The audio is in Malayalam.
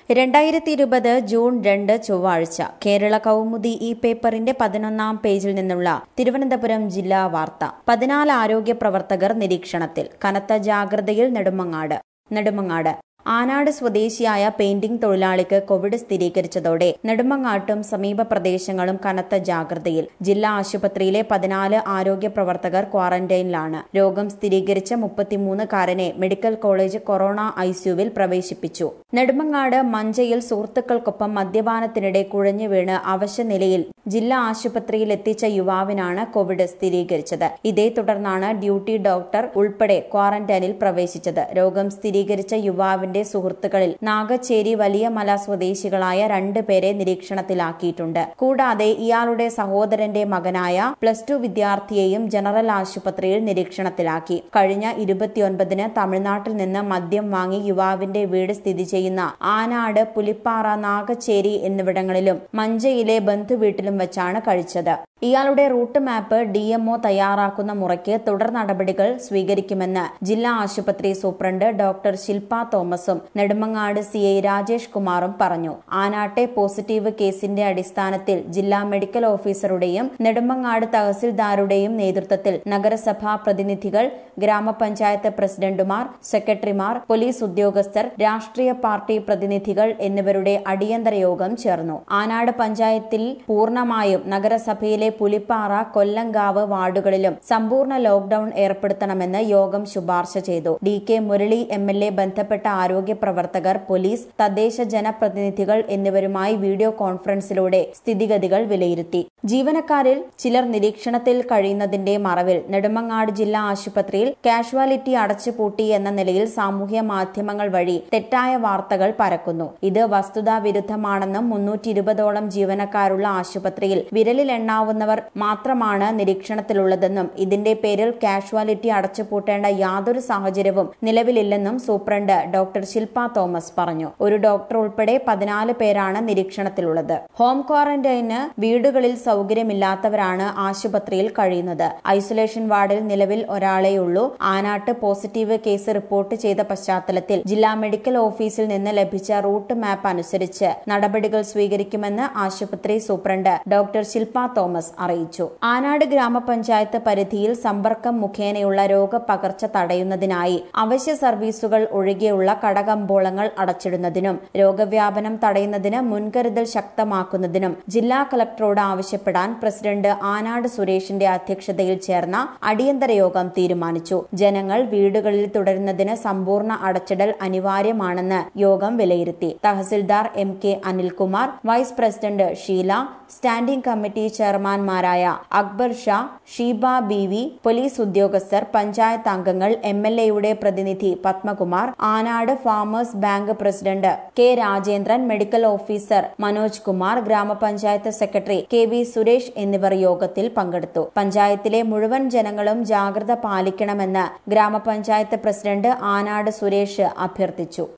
രണ്ടായിരത്തി ഇരുപത് ജൂൺ രണ്ട് ചൊവ്വാഴ്ച കേരള കൗമുദി ഈ പേപ്പറിന്റെ പതിനൊന്നാം പേജിൽ നിന്നുള്ള തിരുവനന്തപുരം ജില്ലാ വാർത്ത പതിനാല് ആരോഗ്യ പ്രവർത്തകർ നിരീക്ഷണത്തിൽ കനത്ത ജാഗ്രതയിൽ നെടുമങ്ങാട് നെടുമങ്ങാട് ആനാട് സ്വദേശിയായ പെയിന്റിംഗ് തൊഴിലാളിക്ക് കോവിഡ് സ്ഥിരീകരിച്ചതോടെ നെടുമങ്ങാട്ടും സമീപ പ്രദേശങ്ങളും കനത്ത ജാഗ്രതയിൽ ജില്ലാ ആശുപത്രിയിലെ പതിനാല് ആരോഗ്യ പ്രവർത്തകർ ക്വാറന്റൈനിലാണ് രോഗം സ്ഥിരീകരിച്ച മുപ്പത്തിമൂന്നുകാരനെ മെഡിക്കൽ കോളേജ് കൊറോണ ഐസിയുവിൽ പ്രവേശിപ്പിച്ചു നെടുമങ്ങാട് മഞ്ചയിൽ സുഹൃത്തുക്കൾക്കൊപ്പം മദ്യപാനത്തിനിടെ കുഴഞ്ഞു വീണ് അവശനിലയിൽ ജില്ലാ ആശുപത്രിയിൽ എത്തിച്ച യുവാവിനാണ് കോവിഡ് സ്ഥിരീകരിച്ചത് ഇതേ തുടർന്നാണ് ഡ്യൂട്ടി ഡോക്ടർ ഉൾപ്പെടെ ക്വാറന്റൈനിൽ പ്രവേശിച്ചത് രോഗം സ്ഥിരീകരിച്ച യുവാവിന്റെ സുഹൃത്തുക്കളിൽ നാഗച്ചേരി വലിയ മല സ്വദേശികളായ രണ്ടുപേരെ നിരീക്ഷണത്തിലാക്കിയിട്ടുണ്ട് കൂടാതെ ഇയാളുടെ സഹോദരന്റെ മകനായ പ്ലസ് ടു വിദ്യാർത്ഥിയെയും ജനറൽ ആശുപത്രിയിൽ നിരീക്ഷണത്തിലാക്കി കഴിഞ്ഞ ഇരുപത്തിയൊൻപതിന് തമിഴ്നാട്ടിൽ നിന്ന് മദ്യം വാങ്ങി യുവാവിന്റെ വീട് സ്ഥിതി ചെയ്യുന്ന ആനാട് പുലിപ്പാറ നാഗച്ചേരി എന്നിവിടങ്ങളിലും മഞ്ചയിലെ ബന്ധുവീട്ടിലും വെച്ചാണ് കഴിച്ചത് ഇയാളുടെ റൂട്ട് മാപ്പ് ഡി എംഒ തയ്യാറാക്കുന്ന മുറയ്ക്ക് തുടർ നടപടികൾ സ്വീകരിക്കുമെന്ന് ജില്ലാ ആശുപത്രി സൂപ്രണ്ട് ഡോക്ടർ ശില്പ തോമസും നെടുമങ്ങാട് സി ഐ രാജേഷ് കുമാറും പറഞ്ഞു ആനാട്ടെ പോസിറ്റീവ് കേസിന്റെ അടിസ്ഥാനത്തിൽ ജില്ലാ മെഡിക്കൽ ഓഫീസറുടെയും നെടുമങ്ങാട് തഹസിൽദാരുടെയും നേതൃത്വത്തിൽ നഗരസഭാ പ്രതിനിധികൾ ഗ്രാമപഞ്ചായത്ത് പ്രസിഡന്റുമാർ സെക്രട്ടറിമാർ പോലീസ് ഉദ്യോഗസ്ഥർ രാഷ്ട്രീയ പാർട്ടി പ്രതിനിധികൾ എന്നിവരുടെ അടിയന്തര യോഗം ചേർന്നു ആനാട് പഞ്ചായത്തിൽ പൂർണ്ണമായും നഗരസഭയിലെ പുലിപ്പാറ കൊല്ലങ്കാവ് വാർഡുകളിലും സമ്പൂർണ്ണ ലോക്ഡൌൺ ഏർപ്പെടുത്തണമെന്ന് യോഗം ശുപാർശ ചെയ്തു D K Murali M L A ബന്ധപ്പെട്ട ആരോഗ്യ പ്രവർത്തകർ പോലീസ് തദ്ദേശ ജനപ്രതിനിധികൾ എന്നിവരുമായി വീഡിയോ കോൺഫറൻസിലൂടെ സ്ഥിതിഗതികൾ വിലയിരുത്തി ജീവനക്കാരിൽ ചിലർ നിരീക്ഷണത്തിൽ കഴിയുന്നതിന്റെ മറവിൽ നെടുമങ്ങാട് ജില്ലാ ആശുപത്രിയിൽ കാഷ്വാലിറ്റി അടച്ചുപൂട്ടി എന്ന നിലയിൽ സാമൂഹ്യ മാധ്യമങ്ങൾ വഴി തെറ്റായ വാർത്തകൾ പരക്കുന്നു ഇത് വസ്തുതാ വിരുദ്ധമാണെന്നും മുന്നൂറ്റി ഇരുപതോളം ജീവനക്കാരുള്ള ആശുപത്രിയിൽ വിരലിൽ എണ്ണാവുന്നവർ മാത്രമാണ് നിരീക്ഷണത്തിലുള്ളതെന്നും ഇതിന്റെ പേരിൽ കാഷ്വാലിറ്റി അടച്ചുപൂട്ടേണ്ട യാതൊരു സാഹചര്യവും നിലവിലില്ലെന്നും സൂപ്രണ്ട് ഡോക്ടർ ശില്പ തോമസ് പറഞ്ഞു ഒരു ഡോക്ടർ ഉൾപ്പെടെ പതിനാല് പേരാണ് നിരീക്ഷണത്തിലുള്ളത് ഹോം ക്വാറന്റൈന് വീടുകളിൽ സൗകര്യമില്ലാത്തവരാണ് ആശുപത്രിയിൽ കഴിയുന്നത് ഐസൊലേഷൻ വാർഡിൽ നിലവിൽ ഒരാളെയുള്ളൂ ആനാട്ട് പോസിറ്റീവ് കേസ് റിപ്പോർട്ട് ചെയ്ത പശ്ചാത്തലത്തിൽ ജില്ലാ മെഡിക്കൽ ഓഫീസിൽ നിന്ന് ലഭിച്ച റൂട്ട് മാപ്പ് അനുസരിച്ച് നടപടികൾ സ്വീകരിക്കുമെന്ന് ആശുപത്രി സൂപ്രണ്ട് ഡോക്ടർ ശില്പ തോമസ് അറിയിച്ചു ആനാട് ഗ്രാമപഞ്ചായത്ത് പരിധിയിൽ സമ്പർക്കം മുഖേനയുള്ള രോഗപകർച്ച തടയുന്നതിനായി അവശ്യ സർവീസുകൾ ഒഴികെയുള്ള കടകമ്പോളങ്ങൾ അടച്ചിടുന്നതിനും രോഗവ്യാപനം തടയുന്നതിന് മുൻകരുതൽ ശക്തമാക്കുന്നതിനും ജില്ലാ കളക്ടറോട് ആവശ്യപ്പെടാൻ പ്രസിഡന്റ് ആനാട് സുരേഷിന്റെ അധ്യക്ഷതയിൽ ചേർന്ന അടിയന്തര യോഗം തീരുമാനിച്ചു ജനങ്ങൾ വീടുകളിൽ തുടരുന്നതിന് സമ്പൂർണ്ണ അടച്ചിടൽ അനിവാര്യമാണെന്ന് യോഗം വിലയിരുത്തി tahsildar M K Anilkumar vice president Sheela standing committee ചെയർമാൻമാരായ Akbar Shah Sheeba B V police ഉദ്യോഗസ്ഥർ പഞ്ചായത്ത് അംഗങ്ങൾ എം എൽ എയുടെ പ്രതിനിധി Padmakumar Anad farmers bank president K Rajendran medical officer Manoj Kumar grama panchayat secretary K V Suresh എന്നിവർ യോഗത്തിൽ പങ്കെടുത്തു പഞ്ചായത്തിലെ മുഴുവൻ ജനങ്ങളും ജാഗ്രത പാലിക്കണമെന്ന് ഗ്രാമപഞ്ചായത്ത് പ്രസിഡന്റ് ആനാട് സുരേഷ് അഭ്യർത്ഥിച്ചു